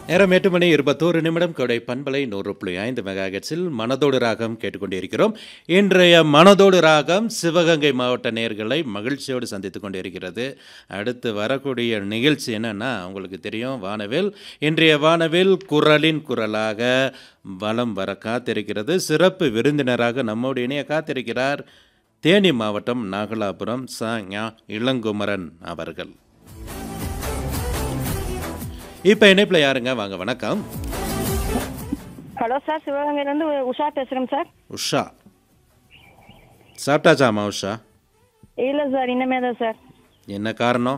நேரம் எட்டு மணி இருபத்தோரு நிமிடம் கொடை பண்பலை நூறு புள்ளி ஐந்து மெகாஹெட்ஸில் மனதோடு ராகம் கேட்டுக்கொண்டிருக்கிறோம் இன்றைய மனதோடு ராகம் சிவகங்கை மாவட்ட நேர்களை மகிழ்ச்சியோடு சந்தித்துக் கொண்டிருக்கிறது அடுத்து வரக்கூடிய நிகழ்ச்சி என்னன்னா உங்களுக்கு தெரியும் வானவில் இன்றைய வானவில் குரலின் குரலாக வலம் வர காத்திருக்கிறது சிறப்பு விருந்தினராக நம்மோடு இணைய காத்திருக்கிறார் தேனி மாவட்டம் நாகலாபுரம் ச ஞா இளங்குமரன் அவர்கள் இப்போ இணைப்பில் யாருங்க வாங்க வணக்கம் ஹலோ சார் சிவகங்கையிலேருந்து உஷா பேசுகிறேன் சார் உஷா சாப்பிட்டாச்சாமா உஷா இல்லை சார் இனிமே தான் சார் என்ன காரணம்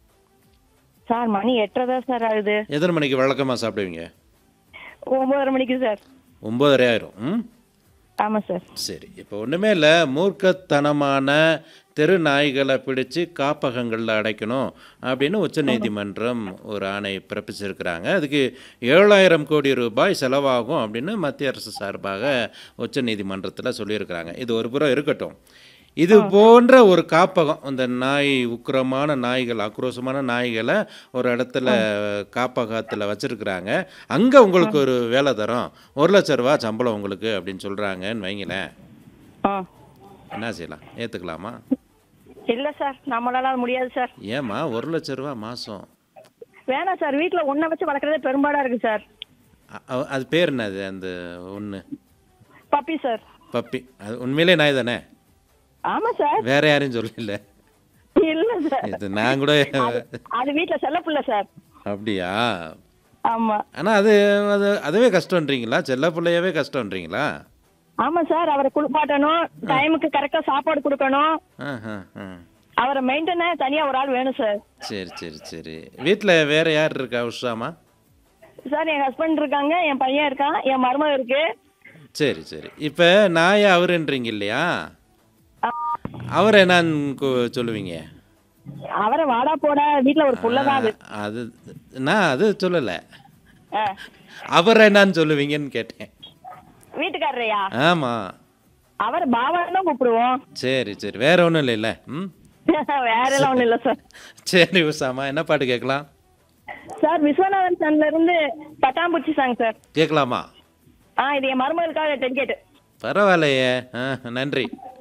சார் மணி எட்டரை தான் சார் ஆகுது எத்தனை மணிக்கு வழக்கமாக சாப்பிடுவீங்க ஒம்பதரை மணிக்கு சார் ஒம்பதரை ஆயிரும் ம் ஆமாம் சார் சரி இப்போ ஒன்றுமே இல்லை மூர்க்கத்தனமான தெரு நாய்களை பிடிச்சு காப்பகங்களில் அடைக்கணும் அப்படின்னு உச்சநீதிமன்றம் ஒரு ஆணை பிறப்பிச்சிருக்கிறாங்க அதுக்கு ஏழாயிரம் கோடி ரூபாய் செலவாகும் அப்படின்னு மத்திய அரசு சார்பாக உச்சநீதிமன்றத்தில் சொல்லியிருக்கிறாங்க இது ஒரு புறம் இருக்கட்டும் இது போன்ற ஒரு காப்பகம் இந்த நாய் உக்கிரமான நாய்கள் ஆக்ரோஷமான நாய்களை ஒரு இடத்துல காப்பகத்தில் வச்சுருக்குறாங்க அங்கே உங்களுக்கு ஒரு வேலை தரோம் ஒரு லட்ச ரூபா சம்பளம் உங்களுக்கு அப்படின்னு சொல்கிறாங்கன்னு வைங்களேன் ஆ என்ன செய்யலாம் ஏற்றுக்கலாமா இல்லை சார் நம்மளால அது முடியாது சார் ஏம்மா ஒரு லட்ச ரூபா மாதம் வேணாம் சார் வீட்டில் ஒன்றை வச்சு வளர்க்குறதே பெரும்பாடாக இருக்குது சார் அது பேர் என்னது அந்த ஒன்று பப்பி சார் பப்பி அது உண்மையிலே நாய் தானே ஆமாம் சார் வேற யாரையும் சொல்லல இல்லை சார் இது நான் கூட அது வீட்டில் செல்லப்பில்ல சார் அப்படியா ஆமாம் ஆனால் அது அது அதுவே கஷ்டன்றீங்களா செல்ல பிள்ளையவே கஷ்டன்றீங்களா ஆமாம் சார் அவரை குளிப்பாட்டணும் டைமுக்கு கரெக்டாக சாப்பாடு கொடுக்கணும் ஆ ஆ ஆ அவரை மெயின்டென தனியாக ஒரு ஆள் வேணும் சார் சரி சரி சரி வீட்டில் வேற யார் இருக்கா உஷாமா சார் என் ஹஸ்பண்ட் இருக்காங்க என் பையன் இருக்கான் என் மருமக இருக்கு சரி சரி இப்போ நாயை அவருன்றீங்க இல்லையா அவர் என்னன்னு கு- சொல்லுவீங்க அவரை வாடா போட வீட்ல ஒரு புள்ளதான் அது ஆ, அது நான் அது சொல்லலை ஆ. அவர் என்னன்னு சொல்லுவீங்கன்னு கேட்டேன் வீட்டுக்காரரையா ஆமாம் அவர் பாவன் தான் கூப்பிடுவோம் சரி சரி வேற ஒன்றும் இல்லைல்ல ம் வேற எல்லாம் ஒண்ணும் இல்ல சார் சரி உஷாமா என்ன பாட்டு கேட்கலாம் சார் விஸ்வநாதன் சன்ல இருந்து பட்டாம்பூச்சி சாங் சார் கேட்கலாமா ஆ இது என் மருமகளுக்காக டென்கேட் பரவாயில்லையே ஆ நன்றி